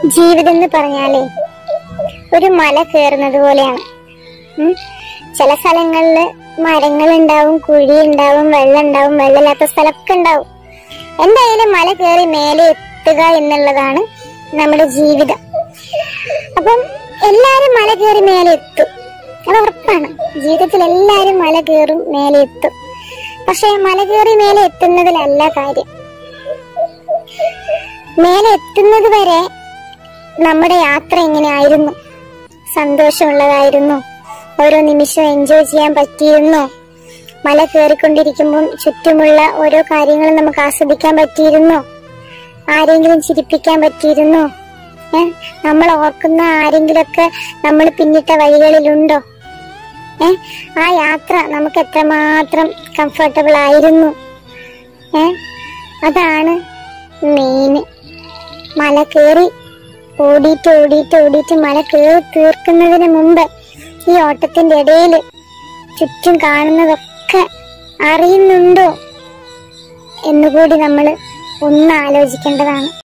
ജീവിതം എന്ന് പറഞ്ഞാലേ ഒരു മല കയറുന്നത് പോലെയാണ് ഉം. ചില സ്ഥലങ്ങളില് മരങ്ങൾ ഉണ്ടാവും കുഴി ഉണ്ടാവും വെള്ളം ഉണ്ടാവും വെള്ളമില്ലാത്ത സ്ഥലമൊക്കെ ഉണ്ടാവും എന്തായാലും മല കയറി മേലെ എത്തുക എന്നുള്ളതാണ് നമ്മുടെ ജീവിതം അപ്പം എല്ലാരും മല കയറി മേലെ എത്തും അത് ഉറപ്പാണ് ജീവിതത്തിൽ എല്ലാരും മല കയറും മേലെ എത്തും പക്ഷെ മല കയറി മേലെ എത്തുന്നതിലല്ല കാര്യം മേലെ എത്തുന്നത് വരെ നമ്മുടെ യാത്ര എങ്ങനെയായിരുന്നു സന്തോഷമുള്ളതായിരുന്നു ഓരോ നിമിഷം എൻജോയ് ചെയ്യാൻ പറ്റിയിരുന്നോ മല കയറിക്കൊണ്ടിരിക്കുമ്പം ചുറ്റുമുള്ള ഓരോ കാര്യങ്ങളും നമുക്ക് ആസ്വദിക്കാൻ പറ്റിയിരുന്നോ ആരെങ്കിലും ചിരിപ്പിക്കാൻ പറ്റിയിരുന്നോ ഏ നമ്മൾ ഓർക്കുന്ന ആരെങ്കിലൊക്കെ നമ്മൾ പിന്നിട്ട വഴികളിലുണ്ടോ ഏ ആ യാത്ര നമുക്ക് എത്രമാത്രം കംഫർട്ടബിൾ ആയിരുന്നു ഏ അതാണ് മെയിൻ മല കയറി ഓടിയിട്ട് ഓടിയിട്ട് ഓടിയിട്ട് മല കയറി തീർക്കുന്നതിന് മുമ്പ് ഈ ഓട്ടത്തിന്റെ ഇടയിൽ ചുറ്റും കാണുന്നതൊക്കെ അറിയുന്നുണ്ടോ എന്നുകൂടി നമ്മൾ ഒന്ന് ആലോചിക്കേണ്ടതാണ്